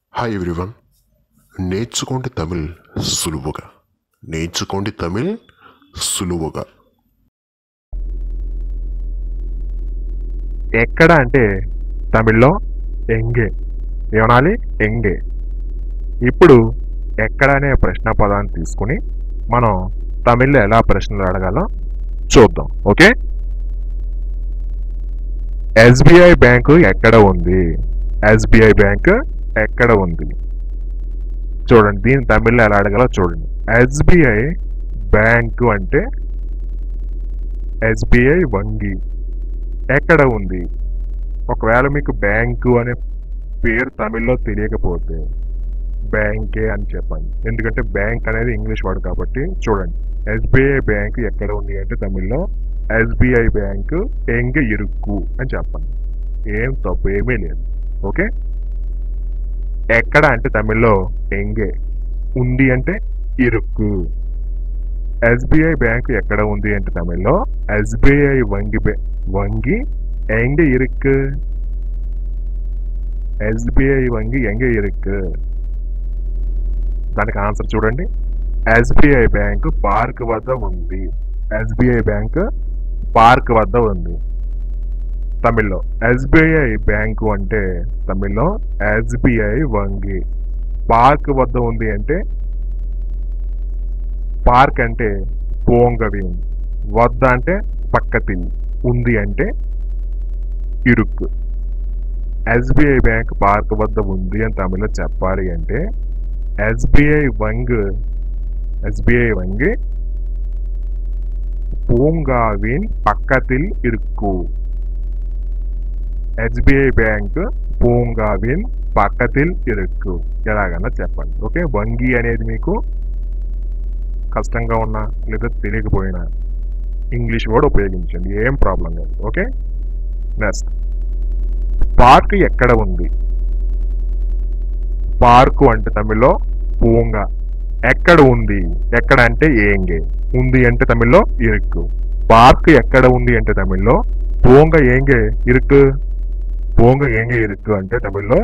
hi everyone నేర్చుకోండి తమిళ్ సులువుగా నేర్చుకోండి తమిళ్ సులువుగా ఎక్కడ అంటే తమిళ్లో ఎంగే ఏమనాలి ఎంగే ఇప్పుడు ఎక్కడ అనే ప్రశ్న పదాన్ని తీసుకుని మనం తమిళ్లో ఎలా ప్రశ్నలు అడగాలో చూద్దాం ఓకే ఎస్బీఐ బ్యాంకు ఎక్కడ ఉంది ఎస్బీఐ బ్యాంక్ ఎక్కడ ఉంది చూడండి దీని తమిళ్లో ఎలా అడగాలో చూడండి ఎస్బీఐ బ్యాంకు అంటే ఎస్బీఐ వంగి ఎక్కడ ఉంది ఒకవేళ మీకు బ్యాంకు అనే పేరు తమిళ్లో తెలియకపోతే బ్యాంకే అని చెప్పండి ఎందుకంటే బ్యాంక్ అనేది ఇంగ్లీష్ వర్డ్ కాబట్టి చూడండి ఎస్బీఐ బ్యాంక్ ఎక్కడ ఉంది అంటే తమిళ్లో ఎస్బీఐ బ్యాంక్ ఎంగ ఇరుక్కు అని చెప్పండి ఏం తప్పు ఏమీ లేదు ఓకే ఎక్కడ అంటే తమిళ్లో ఎంగే ఉంది అంటే ఇరుక్కు ఎస్బీఐ బ్యాంక్ ఎక్కడ ఉంది అంటే తమిళ్లో ఎస్బీఐ వంగి బ్యా- వంగి எங்க இருக்கு ఎస్బీఐ వంగి ఎంగ ఇరుక్కు దానికి ఆన్సర్ చూడండి ఎస్బీఐ బ్యాంక్ పార్క్ వద్ద ఉంది ఎస్బీఐ బ్యాంక్ పార్క్ వద్ద ఉంది తమిళ్లో ఎస్బీఐ బ్యాంకు అంటే తమిళ్లో ఎస్బీఐ వంగి పార్క్ వద్ద ఉంది అంటే పార్క్ అంటే పోంగవి వద్ద అంటే పక్కతిల్ ఉంది అంటే ఇరుక్కు ఎస్బీఐ బ్యాంక్ పార్క్ వద్ద ఉంది అని తమిళ్లో చెప్పాలి అంటే ఎస్బీఐ వంగ్ ఎస్బీఐ వంగి பூங்காவின் பக்கத்தில் இருக்கு ఎస్బీఐ బ్యాంక్ పూంగావిన్ పక్కతిల్ ఇరుక్కు ఎలాగన్నా చెప్పండి ఓకే వంగి అనేది మీకు కష్టంగా ఉన్నా లేదా తెలియకపోయినా ఇంగ్లీష్ వర్డ్ ఉపయోగించండి ఏం ప్రాబ్లం లేదు ఓకే నెక్స్ట్ పార్క్ ఎక్కడ ఉంది పార్కు అంటే తమిళ్లో పూంగా ఎక్కడ ఉంది ఎక్కడ అంటే ఏంగే ఉంది అంటే తమిళ్లో ఇరుక్కు పార్క్ ఎక్కడ ఉంది అంటే తమిళ్లో పూంగ ఏంగే ఇరుక్కు పూంగ ఏంగే ఇరుక్కు అంటే తమిళ్లో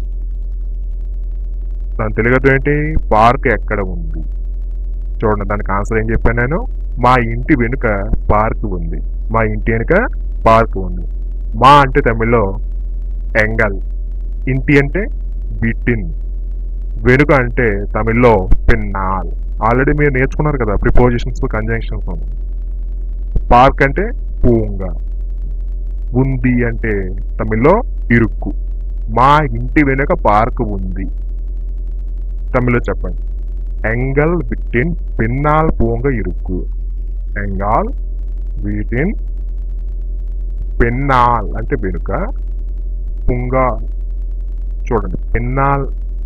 దాని తెలుగుతో ఏంటి పార్క్ ఎక్కడ ఉంది చూడండి దానికి ఆన్సర్ ఏం చెప్పాను నేను మా ఇంటి వెనుక పార్క్ ఉంది మా ఇంటి వెనుక పార్క్ ఉంది మా అంటే తమిళ్లో ఎంగల్ ఇంటి అంటే బిటిన్ వెనుక అంటే తమిళ్లో పిన్నాల్ ఆల్రెడీ మీరు నేర్చుకున్నారు కదా ప్రిపోజిషన్స్ కంజంక్షన్స్ పార్క్ అంటే పూంగా ఉంది అంటే తమిళ్లో ఇరుక్కు మా ఇంటి వెనుక పార్క్ ఉంది తమిళ్లో చెప్పండి ఎంగల్ విటిన్ పిన్నాల్ పూంగ ఇరుక్కు ఎంగాల్ వీటిన్ పెన్నాల్ అంటే వెనుక పుంగ చూడండి పెన్నాల్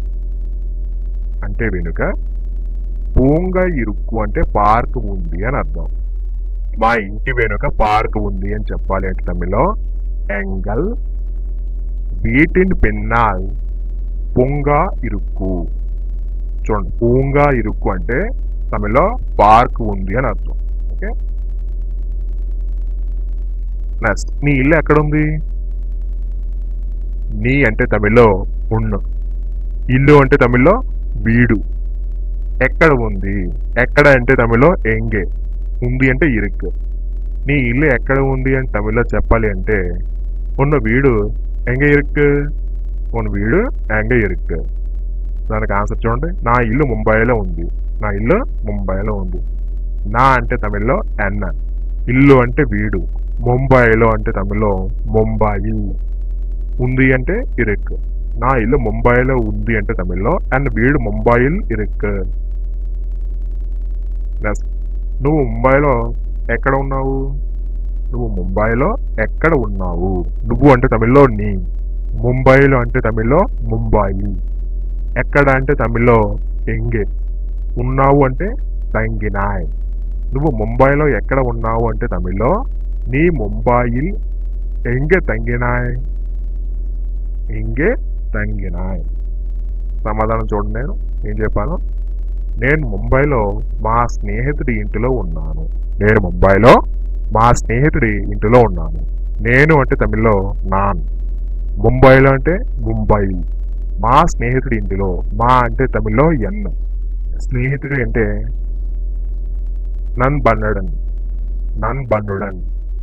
అంటే వెనుక పూంగ ఇరుక్కు అంటే పార్క్ ఉంది అని అర్థం మా ఇంటి వెనుక పార్క్ ఉంది అని చెప్పాలి అంటే తమిళ్లో ఎంగల్ వీటిన్ పెన్నాల్ పుంగ ఇరుక్కు చూడండి పూంగ ఇరుక్కు అంటే తమిళ్లో పార్క్ ఉంది అని అర్థం ఓకే నెక్స్ట్ నీ ఇల్లు ఎక్కడుంది నీ అంటే తమిళ్లో ఉన్ను ఇల్లు అంటే తమిళ్లో వీడు ఎక్కడ ఉంది ఎక్కడ అంటే తమిళ్లో ఎంగే ఉంది అంటే ఇరుక్కు నీ ఇల్లు ఎక్కడ ఉంది అని తమిళ్లో చెప్పాలి అంటే ఉన్న వీడు ఎంగ ఇరుక్కు ఉన్న వీడు ఎంగ ఇరుక్కు దానికి ఆన్సర్ చూడండి నా ఇల్లు ముంబైలో ఉంది నా ఇల్లు ముంబైలో ఉంది నా అంటే తమిళ్లో ఎన్న ఇల్లు అంటే వీడు ముంబైలో అంటే తమిళ్లో ముంబాయి ఉంది అంటే ఇరుక్కు నా ఇల్లు ముంబైలో ఉంది అంటే తమిళ్లో అండ్ వీడు ముంబాయిల్ ఇరుక్కు నెక్స్ట్ నువ్వు ముంబైలో ఎక్కడ ఉన్నావు నువ్వు ముంబైలో ఎక్కడ ఉన్నావు నువ్వు అంటే తమిళ్లో నీ ముంబైలో అంటే తమిళ్లో ముంబాయి ఎక్కడ అంటే తమిళ్లో ఎంగే ఉన్నావు అంటే తంగినాయ్ నువ్వు ముంబైలో ఎక్కడ ఉన్నావు అంటే తమిళ్లో నీ ముంబాయిల్ ఎంగే తంగినాయ్ ఎంగే తంగినాయ్ సమాధానం చూడండి నేను ఏం చెప్పాను నేను ముంబైలో మా స్నేహితుడి ఇంటిలో ఉన్నాను నేను ముంబైలో మా స్నేహితుడి ఇంటిలో ఉన్నాను నేను అంటే తమిళ్లో నాన్ ముంబైలో అంటే ముంబై మా స్నేహితుడి ఇంటిలో మా అంటే తమిళ్లో ఎన్ స్నేహితుడు అంటే నన్ బన్నడన్ నన్ బన్నుడన్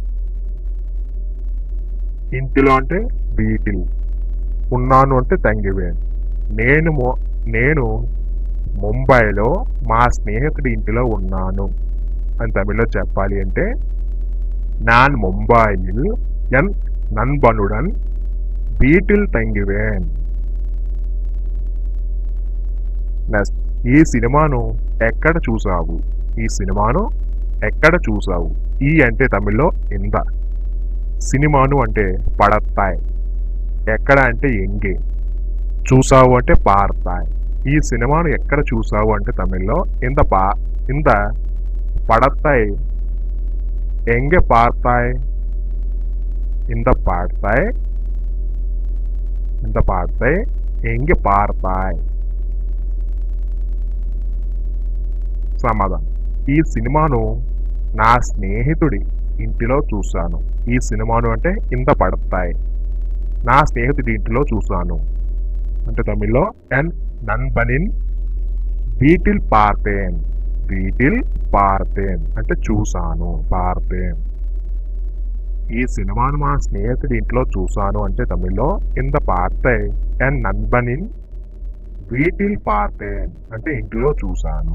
ఇంటిలో అంటే వీటిల్ ఉన్నాను అంటే తంగివేన్ నేను మొ- నేను ముంబైలో మా స్నేహితుడి ఇంటిలో ఉన్నాను అని తమిళ్లో చెప్పాలి అంటే నాన్ ముంబైயில் ఎన్ నన్బనుడన్ వీటిల్ తంగివేన్ నెక్స్ట్ ఈ సినిమాను ఎక్కడ చూసావు ఈ సినిమాను ఎక్కడ చూసావు ఈ అంటే తమిళ్లో ఇంద సినిమాను అంటే పడతాయి ఎక్కడ అంటే ఎంగే చూసావు అంటే పాడతాయి ఈ సినిమాను ఎక్కడ చూసావు అంటే తమిళ్లో ఇంత పా ఇంత పడతాయి ఎంగే పాడతాయి ఇంత పాడతాయి ఇంత పాడతాయి ఎంగే పాడతాయి సమాధానం ఈ సినిమాను నా స్నేహితుడి ఇంటిలో చూశాను ఈ సినిమాను అంటే ఇంత పడతాయి నా స్నేహితుడి ఇంటిలో చూశాను అంటే తమిళ్లో ఎన్ నన్బనిన్ వీటిల్ పార్తేన్ వీటిల్ పార్తేన్ అంటే చూశాను పార్తేన్ ఈ సినిమాను మా స్నేహితుడి ఇంట్లో చూశాను అంటే తమిళ్లో ఇంత పార్తే ఎన్ నన్బనిన్ వీటిల్ పార్తేన్ అంటే ఇంటిలో చూశాను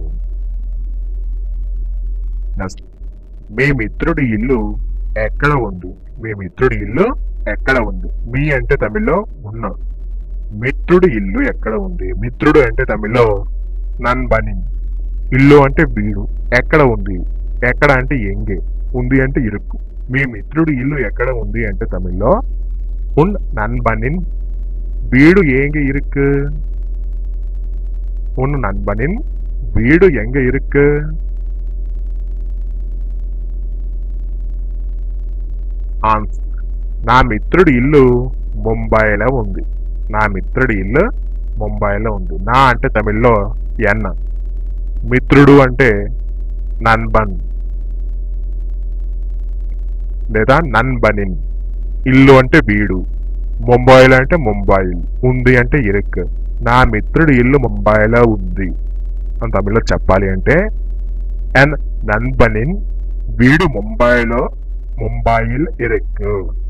నెక్స్ట్ మీ మిత్రుడి ఇల్లు ఎక్కడ ఉంది మీ మిత్రుడి ఇల్లు ఎక్కడ ఉంది మీ అంటే తమిళ్లో ఉన్న మిత్రుడి ఇల్లు ఎక్కడ ఉంది మిత్రుడు అంటే తమిళ్లో నన్ బని ఇల్లు అంటే వీడు ఎక్కడ ఉంది ఎక్కడ అంటే ఎంగే ఉంది అంటే ఇరుక్కు మీ మిత్రుడి ఇల్లు ఎక్కడ ఉంది అంటే తమిళ్లో ఉన్ నన్ బనిన్ వీడు ఏంగ ఇరుక్కు ఉన్ నన్ బనిన్ వీడు ఎంగ ఇరుక్కు ఆన్సర్ నా మిత్రుడి ఇల్లు ముంబైలో ఉంది నా మిత్రుడి ఇల్లు ముంబైలో ఉంది నా అంటే తమిళ్లో ఎన్ మిత్రుడు అంటే నన్బన్ లేదా నన్బనిన్ ఇల్లు అంటే వీడు ముంబైలో అంటే ముంబై ఉంది అంటే ఇరుక్ నా మిత్రుడి ఇల్లు ముంబైలో ఉంది అని తమిళ్లో చెప్పాలి అంటే ఎన్ నన్బనిన్ వీడు ముంబైలో ముంబైల్ ఇరుక్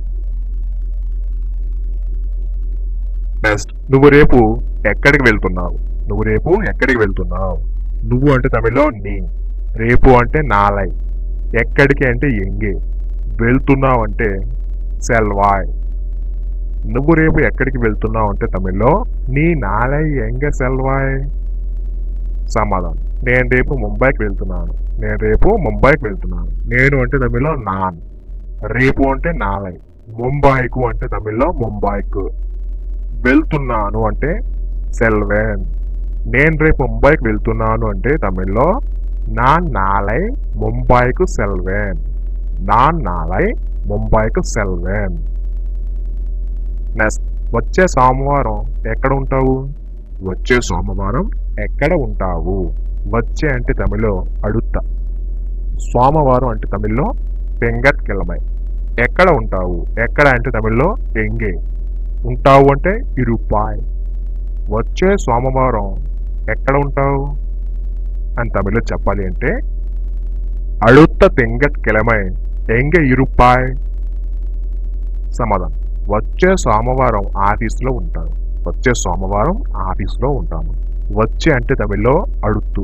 నెక్స్ట్ నువ్వు రేపు ఎక్కడికి వెళ్తున్నావు నువ్వు రేపు ఎక్కడికి వెళ్తున్నావు నువ్వు అంటే తమిళ్లో నీ రేపు అంటే నాలై ఎక్కడికి అంటే ఎంగే వెళ్తున్నావు అంటే సెల్వాయ్ నువ్వు రేపు ఎక్కడికి వెళ్తున్నావు అంటే తమిళ్లో నీ నాలై ఎంగ సెల్వాయ్ సమాధానం నేను రేపు ముంబైకి వెళ్తున్నాను నేను రేపు ముంబైకి వెళ్తున్నాను నేను అంటే తమిళ్లో నాన్ రేపు అంటే నాలై ముంబైకు అంటే తమిళ్లో ముంబైకు వెళ్తున్నాను అంటే సెల్వేన్ నేను రేపు ముంబైకి వెళ్తున్నాను అంటే తమిళ్లో నా నాలై ముంబైకు సెల్వేన్ నా నాలై ముంబైకు సెల్వేన్ నెక్స్ట్ వచ్చే సోమవారం ఎక్కడ ఉంటావు వచ్చే సోమవారం ఎక్కడ ఉంటావు వచ్చే అంటే తమిళ్లో అడుగుతా సోమవారం అంటే తమిళ్లో పెంగట్ కిలమై ఎక్కడ ఉంటావు ఎక్కడ అంటే తమిళ్లో ఎంగే ఉంటావు అంటే ఇరుపాయ్ వచ్చే సోమవారం ఎక్కడ ఉంటావు అని తమిళ్లో చెప్పాలి అంటే అడుత్త తెంగట్ కిలమై ఎంగ ఇరుపాయ్ సమాధానం వచ్చే సోమవారం ఆఫీసులో ఉంటాను వచ్చే సోమవారం ఆఫీసులో ఉంటాను వచ్చే అంటే తమిళ్లో అడుత్తు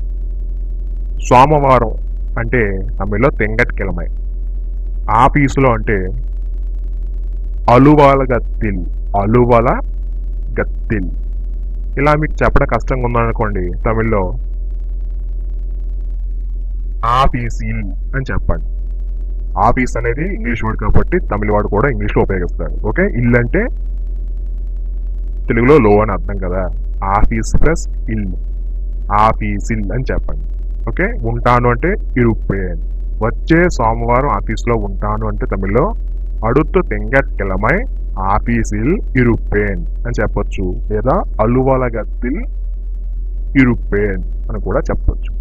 సోమవారం అంటే తమిళ్లో తెంగట్ కిలమై ఆఫీసులో అంటే అలువాల గత్తిల్ అలువల గత్తిల్ ఇలా మీకు చెప్పడం కష్టంగా ఉందనుకోండి తమిళ్లో ఆఫీసిల్ అని చెప్పండి ఆఫీస్ అనేది ఇంగ్లీష్ వర్డ్ కాబట్టి తమిళ వాడు కూడా ఇంగ్లీష్లో ఉపయోగిస్తాడు ఓకే ఇల్లు అంటే తెలుగులో లో అని అర్థం కదా ఆఫీస్ ప్లస్ ఇల్లు ఆఫీసిల్ అని చెప్పండి ఓకే ఉంటాను అంటే ఇరుప్పేన్ వచ్చే సోమవారం ఆఫీస్లో ఉంటాను అంటే తమిళ్లో అడుత్తు తెంగట్కెలమై ఆఫీసిల్ ఇరుప్పేన్ అని చెప్పొచ్చు లేదా అలువలగత్తిల్ ఇరుప్పేన్ అని కూడా చెప్పొచ్చు